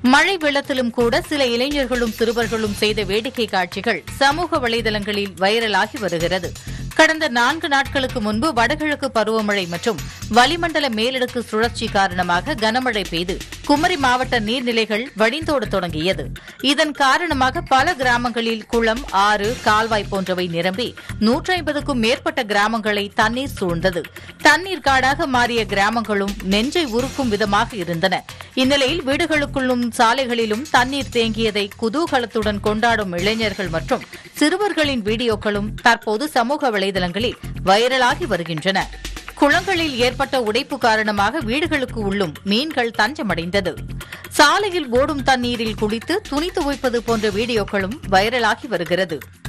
மழை வெள்ளத்திலும் கூட சில இளைஞர்களும் சிறுவர்களும் செய்த வேடிக்கை காட்சிகள் சமூக வலைதளங்களில் வைரலாகி வருகிறது கடந்த நான்கு நாட்களுக்கு முன்பு வடகிழக்கு பருவமழை மற்றும் வளிமண்டல மேலடுக்கு சுழற்சி காரணமாக கனமழை பெய்து குமரி மாவட்ட நீர்நிலைகள் வழிந்தோட தொடங்கியது இதன் காரணமாக பல கிராமங்களில் குளம் ஆறு கால்வாய் போன்றவை நிரம்பி நூற்றி ஐம்பதுக்கும் மேற்பட்ட கிராமங்களை தண்ணீர் சூழ்ந்தது தண்ணீர் காடாக மாறிய கிராமங்களும் நெஞ்சை உருக்கும் விதமாக இருந்தன இந்நிலையில் வீடுகளுக்குள்ளும் சாலைகளிலும் தண்ணீர் தேங்கியதை குதூகலத்துடன் கொண்டாடும் இளைஞர்கள் மற்றும் சிறுவர்களின் வீடியோக்களும் தற்போது சமூக வலைதளங்களில் வைரலாகி வருகின்றன குளங்களில் ஏற்பட்ட உடைப்பு காரணமாக வீடுகளுக்கு உள்ளும் மீன்கள் தஞ்சமடைந்தது சாலையில் ஓடும் தண்ணீரில் குளித்து துணி துவைப்பது போன்ற வீடியோக்களும் வைரலாகி வருகிறது